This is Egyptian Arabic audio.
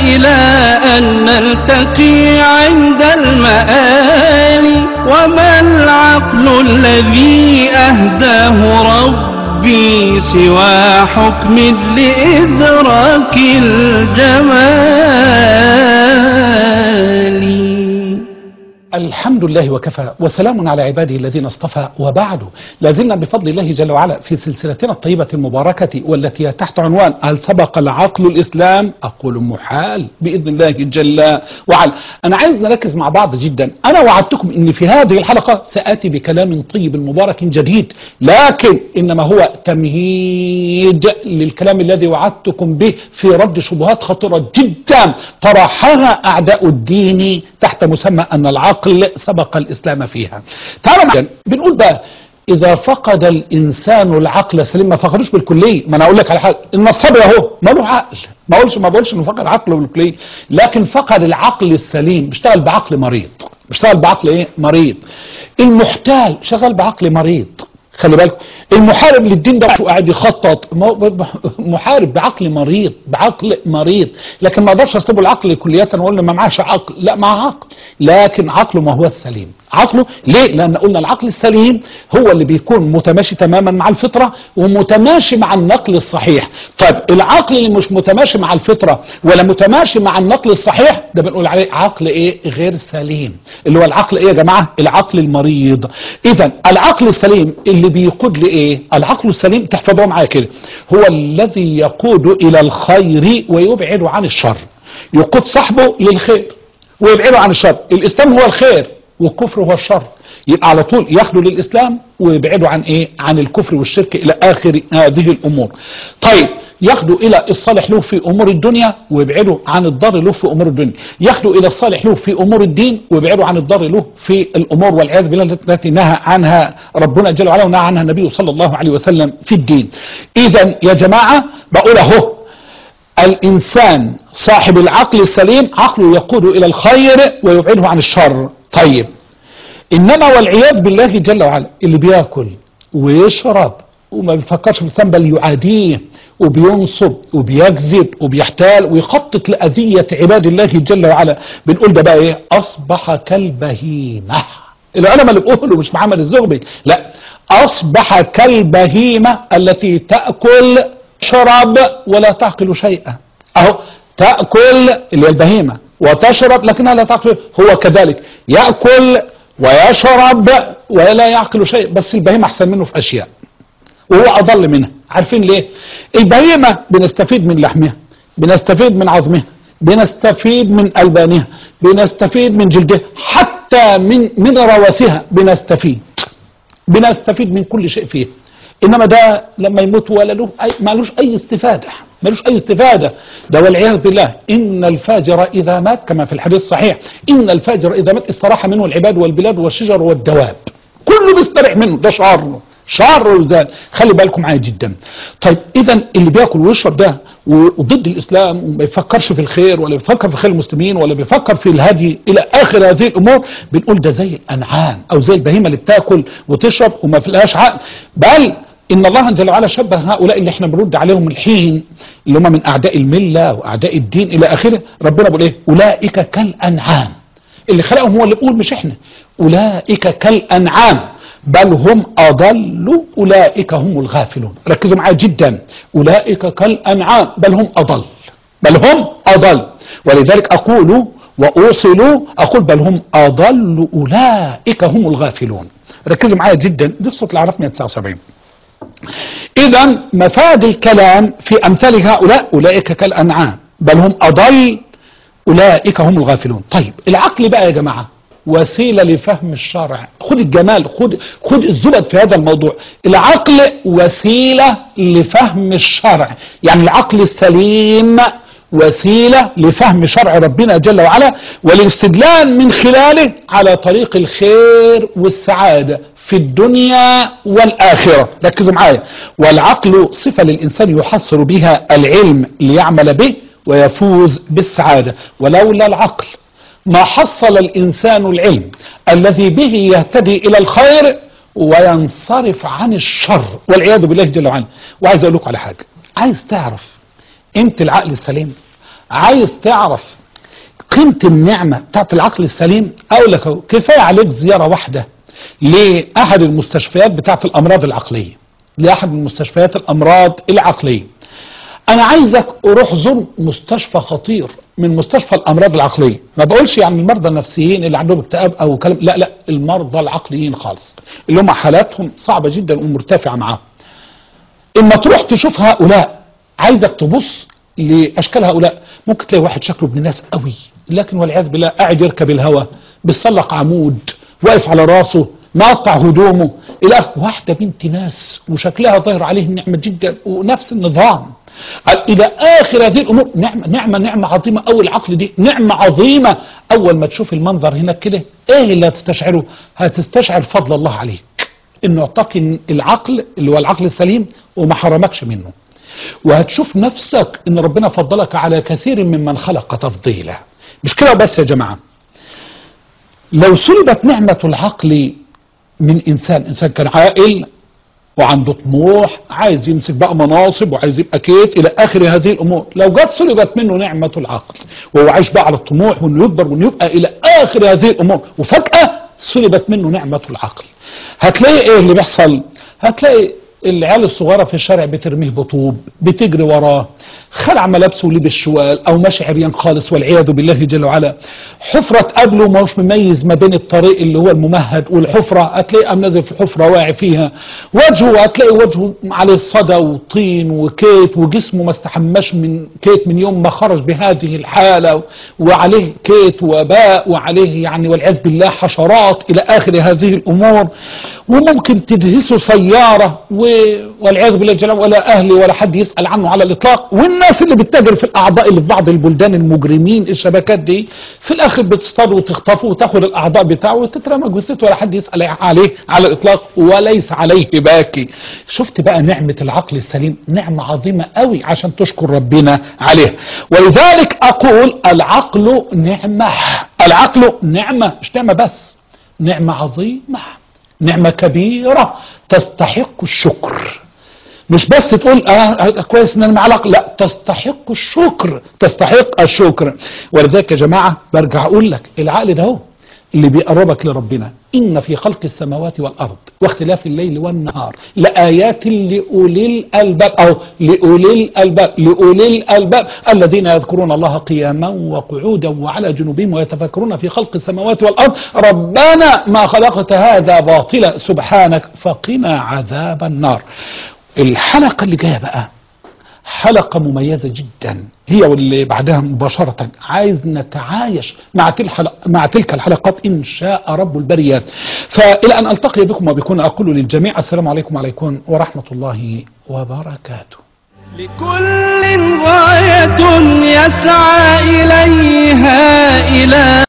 إلى أن نلتقي عند المآل وما العقل الذي أهداه ربي سوى حكم لإدراك الجمال الحمد لله وكفى وسلام على عباده الذين اصطفى وبعد لازلنا بفضل الله جل وعلا في سلسلتنا الطيبة المباركة والتي هي تحت عنوان هل سبق العقل الإسلام أقول محال بإذن الله جل وعلا أنا عايز نركز مع بعض جدا أنا وعدتكم أن في هذه الحلقة سآتي بكلام طيب مبارك جديد لكن إنما هو تمهيد للكلام الذي وعدتكم به في رد شبهات خطيرة جدا طرحها أعداء الدين تحت مسمى أن العقل سبق الإسلام فيها تعالوا معايا بنقول بقى إذا فقد الإنسان العقل السليم ما فقدوش بالكلية ما أنا أقول لك على حاجة النصابي أهو ماله عقل ما أقولش ما بقولش إنه فقد عقله بالكلية لكن فقد العقل السليم بيشتغل بعقل مريض بيشتغل بعقل إيه مريض المحتال شغال بعقل مريض خلي بالكم المحارب للدين ده شو قاعد يخطط محارب بعقل مريض بعقل مريض لكن ما اقدرش اسلبه العقل كلية واقول له ما معاش عقل لا معاه عقل لكن عقله ما هو السليم عقله ليه لان قلنا العقل السليم هو اللي بيكون متماشي تماما مع الفطرة ومتماشي مع النقل الصحيح طيب العقل اللي مش متماشي مع الفطرة ولا متماشي مع النقل الصحيح ده بنقول عليه عقل ايه غير سليم اللي هو العقل ايه يا جماعة العقل المريض اذا العقل السليم اللي بيقود لايه العقل السليم تحفظوه معايا كده هو الذي يقود الى الخير ويبعد عن الشر يقود صاحبه للخير ويبعده عن الشر الاسلام هو الخير والكفر هو الشر يبقى على طول ياخدوا للاسلام ويبعدوا عن ايه عن الكفر والشرك الى اخر هذه الامور طيب ياخدوا الى الصالح له في امور الدنيا ويبعدوا عن الضار له في امور الدنيا ياخدوا الى الصالح له في امور الدين ويبعدوا عن الضار له في الامور والعياذ بالله التي نهى عنها ربنا جل وعلا ونهى عنها النبي صلى الله عليه وسلم في الدين اذا يا جماعه بقول اهو الانسان صاحب العقل السليم عقله يقود الى الخير ويبعده عن الشر طيب انما والعياذ بالله جل وعلا اللي بياكل ويشرب وما بيفكرش في الانسان بل يعاديه وبينصب وبيكذب وبيحتال ويخطط لأذية عباد الله جل وعلا بنقول ده بقى ايه اصبح كالبهيمة العلماء اللي بيقولوا مش محمد الزغبي لا اصبح كالبهيمة التي تأكل شرب ولا تعقل شيئا اهو تأكل اللي هي البهيمة وتشرب لكنها لا تعقل هو كذلك يأكل ويشرب ولا يعقل شيء بس البهيمة احسن منه في اشياء وهو اضل منها عارفين ليه البهيمة بنستفيد من لحمها بنستفيد من عظمها بنستفيد من البانها بنستفيد من جلدها حتى من من رواسها بنستفيد بنستفيد من كل شيء فيها انما ده لما يموت ولده أي مالوش اي استفاده ملوش اي استفادة ده والعياذ بالله ان الفاجر اذا مات كما في الحديث الصحيح ان الفاجر اذا مات استراح منه العباد والبلاد والشجر والدواب كله بيستريح منه ده شعره شعر وزان خلي بالكم معايا جدا طيب اذا اللي بياكل ويشرب ده وضد الاسلام وما يفكرش في الخير ولا بيفكر في خير المسلمين ولا بيفكر في الهدي الى اخر هذه الامور بنقول ده زي الانعام او زي البهيمه اللي بتاكل وتشرب وما فيهاش عقل بل ان الله جل وعلا شبه هؤلاء اللي احنا بنرد عليهم الحين اللي هم من اعداء المله واعداء الدين الى اخره ربنا بيقول ايه اولئك كالانعام اللي خلقهم هو اللي بيقول مش احنا اولئك كالانعام بل هم اضل اولئك هم الغافلون ركزوا معايا جدا اولئك كالانعام بل هم اضل بل هم اضل ولذلك اقول واوصل اقول بل هم اضل اولئك هم الغافلون ركزوا معايا جدا دي الصوت اللي عرفنا 79 اذا مفاد الكلام في امثال هؤلاء اولئك كالانعام بل هم اضل اولئك هم الغافلون طيب العقل بقى يا جماعه وسيله لفهم الشرع خد الجمال خد خد الزبد في هذا الموضوع العقل وسيله لفهم الشرع يعني العقل السليم وسيله لفهم شرع ربنا جل وعلا والاستدلال من خلاله على طريق الخير والسعاده في الدنيا والآخرة ركزوا معايا والعقل صفة للإنسان يحصل بها العلم ليعمل به ويفوز بالسعادة ولولا العقل ما حصل الإنسان العلم الذي به يهتدي إلى الخير وينصرف عن الشر والعياذ بالله جل وعلا وعايز أقول لكم على حاجة عايز تعرف قيمة العقل السليم عايز تعرف قيمة النعمة بتاعت العقل السليم اقول لك اهو كفاية عليك زيارة واحدة لأحد المستشفيات بتاعت الأمراض العقلية لأحد المستشفيات الأمراض العقلية أنا عايزك أروح زور مستشفى خطير من مستشفى الأمراض العقلية ما بقولش يعني المرضى النفسيين اللي عندهم اكتئاب أو كلام لا لا المرضى العقليين خالص اللي هم حالاتهم صعبة جدا ومرتفعة معاهم اما تروح تشوف هؤلاء عايزك تبص لاشكال هؤلاء ممكن تلاقي واحد شكله ابن ناس قوي لكن والعياذ بالله قاعد يركب الهواء بيسلق عمود واقف على راسه مقطع هدومه الى آخره. واحده بنت ناس وشكلها ظاهر عليه النعمه جدا ونفس النظام الى اخر هذه الامور نعمه نعمه نعمه عظيمه قوي العقل دي نعمه عظيمه اول ما تشوف المنظر هناك كده ايه اللي هتستشعره هتستشعر فضل الله عليك انه اعطاك العقل اللي هو العقل السليم وما حرمكش منه وهتشوف نفسك ان ربنا فضلك على كثير ممن خلق تفضيلا مش كده بس يا جماعة لو سلبت نعمة العقل من انسان انسان كان عاقل وعنده طموح عايز يمسك بقى مناصب وعايز يبقى كيت الى اخر هذه الامور لو جت سلبت منه نعمة العقل وهو عايش بقى على الطموح وانه يكبر وانه يبقى الى اخر هذه الامور وفجأة سلبت منه نعمة العقل هتلاقي ايه اللي بيحصل هتلاقي العيال الصغيره في الشارع بترميه بطوب بتجري وراه خلع ملابسه ولبس شوال او ماشي عريان خالص والعياذ بالله جل وعلا حفره تقابله ما هوش مميز ما بين الطريق اللي هو الممهد والحفره هتلاقيه قام نازل في الحفره واقع فيها وجهه هتلاقي وجهه عليه صدى وطين وكيت وجسمه ما استحماش من كيت من يوم ما خرج بهذه الحاله وعليه كيت وباء وعليه يعني والعياذ بالله حشرات الى اخر هذه الامور وممكن تدهسه سياره و... والعياذ بالله جل وعلا ولا اهلي ولا حد يسال عنه على الاطلاق والناس اللي بتتاجر في الاعضاء اللي في بعض البلدان المجرمين الشبكات دي في الاخر بتصطاد وتخطفه وتاخد الاعضاء بتاعه وتترمى جثته ولا حد يسال عليه على الاطلاق وليس عليه باكي شفت بقى نعمه العقل السليم نعمه عظيمه قوي عشان تشكر ربنا عليها ولذلك اقول العقل نعمه العقل نعمه مش نعمه بس نعمه عظيمه نعمة كبيرة تستحق الشكر مش بس تقول اه كويس ان انا معاه علاقه لا تستحق الشكر تستحق الشكر ولذلك يا جماعه برجع اقول لك العقل ده هو اللي بيقربك لربنا ان في خلق السماوات والارض واختلاف الليل والنهار لايات لاولي الالباب او لاولي الالباب لاولي الالباب الذين يذكرون الله قياما وقعودا وعلى جنوبهم ويتفكرون في خلق السماوات والارض ربنا ما خلقت هذا باطلا سبحانك فقنا عذاب النار الحلقه اللي جايه بقى حلقة مميزة جدا هي واللي بعدها مباشرة عايز نتعايش مع تلك مع تلك الحلقات إن شاء رب البريات فإلى أن ألتقي بكم وبكون أقول للجميع السلام عليكم عليكم ورحمة الله وبركاته لكل غاية يسعى إليها إلى